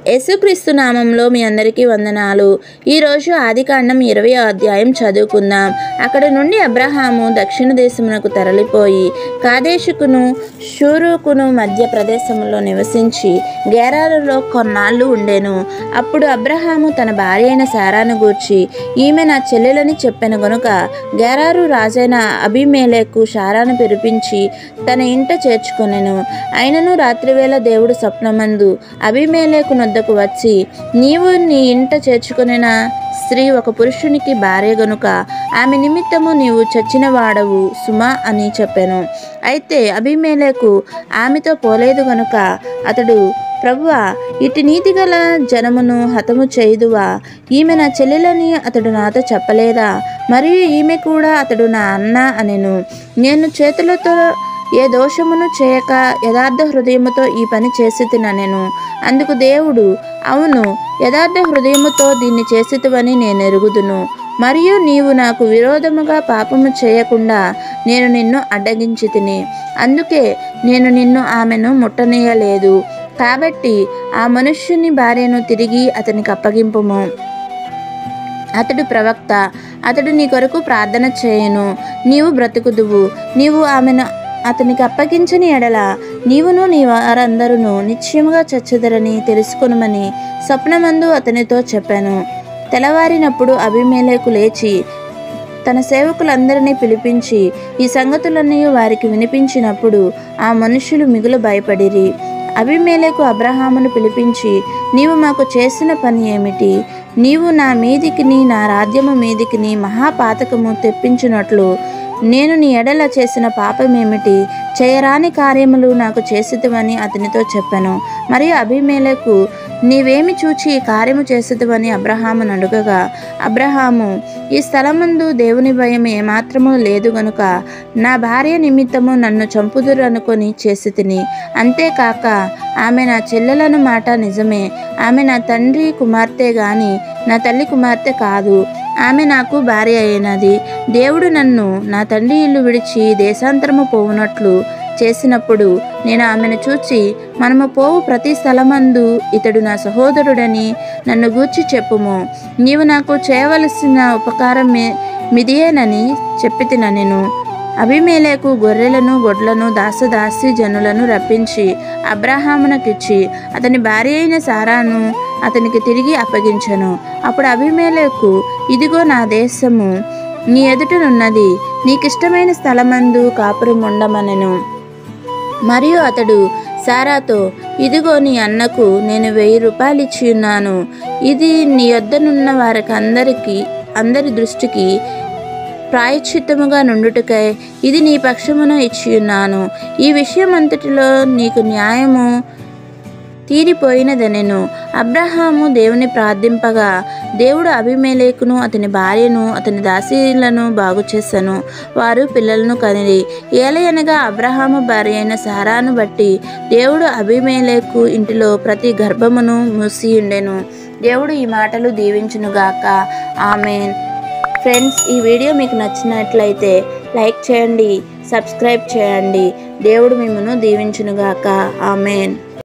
యేసుక్రీస్తు నామంలో మీ అందరికీ వందనాలు ఈరోజు ఆదికాండం ఇరవై అధ్యాయం చదువుకుందాం అక్కడ నుండి అబ్రహాము దక్షిణ దేశమునకు తరలిపోయి కాదేశుకును షూరుకును మధ్య ప్రదేశంలో నివసించి గేరారులో కొన్నాళ్ళు ఉండెను అప్పుడు అబ్రహాము తన భార్య అయిన సారాను గూర్చి ఈమె నా చెల్లెలని చెప్పెను గనుక గేరారు రాజైన అభిమేలేకు సారాను పిలిపించి తన ఇంట చేర్చుకొనెను అయినను రాత్రివేళ దేవుడు స్వప్నమందు అభిమేలేకు నొద్దకు వచ్చి నీవు నీ ఇంట చేర్చుకొనిన స్త్రీ ఒక పురుషునికి భార్య గనుక ఆమె నిమిత్తము నీవు చచ్చిన వాడవు సుమా అని చెప్పాను అయితే అభిమేలేకు ఆమెతో పోలేదు గనుక అతడు ప్రభువా ఇటు నీతి గల జనమును హతము చేయుదువా ఈమె నా చెల్లెలని అతడు నాతో చెప్పలేదా మరియు ఈమె కూడా అతడు నా అన్న అనెను నేను చేతులతో ఏ దోషమును చేయక యథార్థ హృదయముతో ఈ పని చేసి నేను అందుకు దేవుడు అవును యథార్థ హృదయముతో దీన్ని చేసితివని నేను ఎరుగుదును మరియు నీవు నాకు విరోధముగా పాపము చేయకుండా నేను నిన్ను అడ్డగించి తిని అందుకే నేను నిన్ను ఆమెను ముట్టనీయలేదు కాబట్టి ఆ మనుష్యుని భార్యను తిరిగి అతనికి అప్పగింపుము అతడు ప్రవక్త అతడు నీ కొరకు ప్రార్థన చేయను నీవు బ్రతుకుదువు నీవు ఆమెను అతనికి అప్పగించని ఎడల నీవును నీ వారందరూ నిశ్చయముగా చచ్చెదరని తెలుసుకొనమని స్వప్నమందు అతనితో చెప్పాను తెల్లవారినప్పుడు అభిమేలకు లేచి తన సేవకులందరినీ పిలిపించి ఈ సంగతులన్నీ వారికి వినిపించినప్పుడు ఆ మనుషులు మిగులు భయపడిరి అభిమేలకు అబ్రహామును పిలిపించి నీవు మాకు చేసిన పని ఏమిటి నీవు నా మీదికిని నా రాజ్యము మీదికిని మహాపాతకము తెప్పించినట్లు నేను నీ ఎడల చేసిన పాపమేమిటి చేయరాని కార్యములు నాకు చేసిదివని అతనితో చెప్పాను మరియు అభిమేలకు నీవేమి చూచి ఈ కార్యము చేసిదివని అబ్రహామును అడుగగా అబ్రహాము ఈ స్థలమందు దేవుని భయం ఏమాత్రము లేదు గనుక నా భార్య నిమిత్తము నన్ను చంపుదురు అనుకొని చేసి తిని అంతేకాక ఆమె నా చెల్లెలను మాట నిజమే ఆమె నా తండ్రి కుమార్తె గాని నా తల్లి కుమార్తె కాదు ఆమె నాకు భార్య అయినది దేవుడు నన్ను నా తండ్రి ఇల్లు విడిచి దేశాంతరము పోవునట్లు చేసినప్పుడు నేను ఆమెను చూచి మనము పోవు ప్రతి స్థలమందు ఇతడు నా సహోదరుడని నన్ను గూర్చి చెప్పుము నీవు నాకు చేయవలసిన ఉపకారం మి- మిదియేనని చెప్పి నేను అభిమేలేకు గొర్రెలను గొడ్లను దాసదాసి జనులను రప్పించి అబ్రహామునకిచ్చి అతని భార్య అయిన సారాను అతనికి తిరిగి అప్పగించెను అప్పుడు అభిమేలేకు ఇదిగో నా దేశము నీ ఎదుటనున్నది నీకిష్టమైన స్థలమందు కాపురం ఉండమనెను మరియు అతడు సారాతో ఇదిగో నీ అన్నకు నేను వెయ్యి రూపాయలు ఇచ్చి ఉన్నాను ఇది నీ యొద్దనున్న వారికి అందరికీ అందరి దృష్టికి ప్రాయశ్చిత్తముగా నుండుటకై ఇది నీ పక్షమున ఇచ్చి ఉన్నాను ఈ విషయం అంతటిలో నీకు న్యాయము తీరిపోయినదనెను అబ్రహాము దేవుని ప్రార్థింపగా దేవుడు అభిమేలేకును అతని భార్యను అతని దాసీలను బాగు చేసెను వారు పిల్లలను కనిరి ఏలయనగా అబ్రహాము భార్య అయిన సారాను బట్టి దేవుడు అభిమేలేకు ఇంటిలో ప్రతి గర్భమును మూసియుండెను దేవుడు ఈ మాటలు దీవించునుగాక ఆమెన్ ఫ్రెండ్స్ ఈ వీడియో మీకు నచ్చినట్లయితే లైక్ చేయండి సబ్స్క్రైబ్ చేయండి దేవుడు మిమ్మను దీవించునుగాక ఆమెన్